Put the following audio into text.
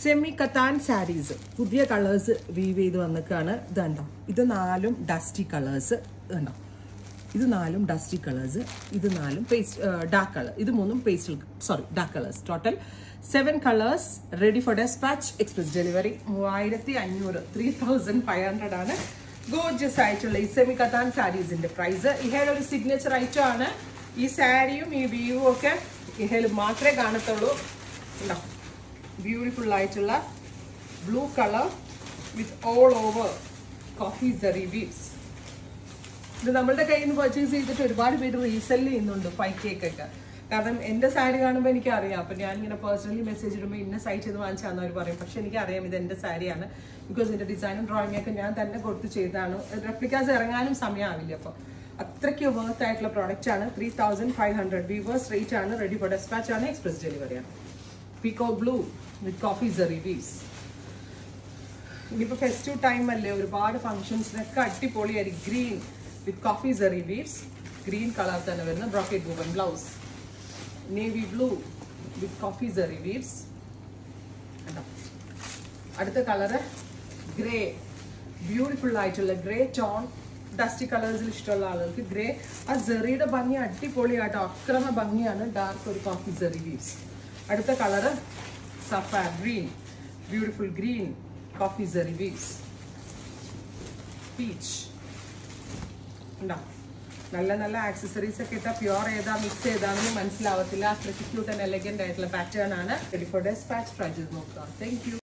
semi കത്താൻ സാരീസ് പുതിയ colours we've ചെയ്ത് വന്നിക്കാണ് ഇത് കണ്ടോ ഇത് നാലും ഡസ്റ്റി കളേഴ്സ് കണ്ടോ ഇത് നാലും ഡസ്റ്റി കളേഴ്സ് ഇത് നാലും പേസ്റ്റ് ഡാർക്ക് കളർ ഇത് മൂന്നും pastel sorry dark colours total seven colours ready for despatch express delivery മൂവായിരത്തി അഞ്ഞൂറ് ത്രീ തൗസൻഡ് ഫൈവ് ഹൺഡ്രഡ് ആണ് ഗോർജസ് ആയിട്ടുള്ള ഈ സെമി കത്താൻ സാരീസിന്റെ പ്രൈസ് ഇഹയുടെ ഒരു സിഗ്നേച്ചർ ഐറ്റം ആണ് ഈ സാരിയും ഈ വ്യൂവും ഒക്കെ ഇഹയിൽ മാത്രമേ കാണത്തുള്ളൂ ഉണ്ടോ ബ്യൂട്ടിഫുൾ ആയിട്ടുള്ള blue colour with all over coffee zari weaves ഇത് നമ്മളുടെ കയ്യിൽ നിന്ന് പർച്ചേസ് ചെയ്തിട്ട് ഒരുപാട് പേര് റീസെല് ചെയ്യുന്നുണ്ട് ഫൈവ് കേക്ക് ഒക്കെ കാരണം എൻ്റെ സാരി കാണുമ്പോൾ എനിക്ക് അറിയാം അപ്പം ഞാൻ ഇങ്ങനെ പേഴ്സണലി മെസ്സേജ് ഇടുമ്പോൾ ഇന്ന സൈറ്റ് ചെയ്ത് വാങ്ങിച്ചാന്ന് അവർ പറയും പക്ഷെ എനിക്ക് അറിയാം ഇത് എൻ്റെ സാരിയാണ് ബിക്കോസ് എൻ്റെ ഡിസൈനും ഡ്രോയിങ് ഒക്കെ ഞാൻ തന്നെ കൊടുത്ത് ചെയ്തതാണ് റെപ്ലിക്കാസ് ഇറങ്ങാനും സമയമാവില്ല അപ്പോൾ അത്രയ്ക്ക് വർത്ത് ആയിട്ടുള്ള പ്രോഡക്റ്റ് ആണ് three thousand five hundred weavers rate ആണ് റെഡി ഫോർ ഡെസ്പാച്ച് ആണ് എക്സ്പ്രസ് ഡെലിവറി ആണ് peacock blue with coffee zari weaves ഇനിയിപ്പോൾ ഫെസ്റ്റീവ് ടൈം അല്ലേ ഒരുപാട് ഫംഗ്ഷൻസിനൊക്കെ അടിപൊളിയായിരിക്കും green with coffee zari weaves green colour തന്നെ വരുന്ന brocade woven blouse navy blue with coffee zari weaves അടുത്ത കളറ് ഗ്രേ ബ്യൂട്ടിഫുൾ ആയിട്ടുള്ള ഗ്രേ ടോൺ ഡസ്റ്റി കളേഴ്സിൽ ഇഷ്ടമുള്ള ആളുകൾക്ക് ഗ്രേ ആ സെറിയുടെ ഭംഗി അടിപൊളിയാട്ടോ അക്രമ ഭംഗിയാണ് ഡാർക്ക് ഒരു കോഫി സെറി വീവ്സ് അടുത്ത കളറ് സഫാർ green beautiful green coffee zari weaves peach ഉണ്ടോ നല്ല നല്ല ആക്സസറീസ് ഒക്കെ ഇട്ടാൽ പ്യുവർ ഏതാ മിക്സ് ഏതാണെന്ന് മനസ്സിലാവത്തില്ല അത്രയ്ക്ക് ക്യൂട്ട് ആൻഡ് എലഗന്റ് ആയിട്ടുള്ള പാറ്റേൺ ആണ് റെഡി ഫോർ ഡെസ്പാച്ച് ട്രൈ ചെയ്ത് നോക്കുക താങ്ക് യു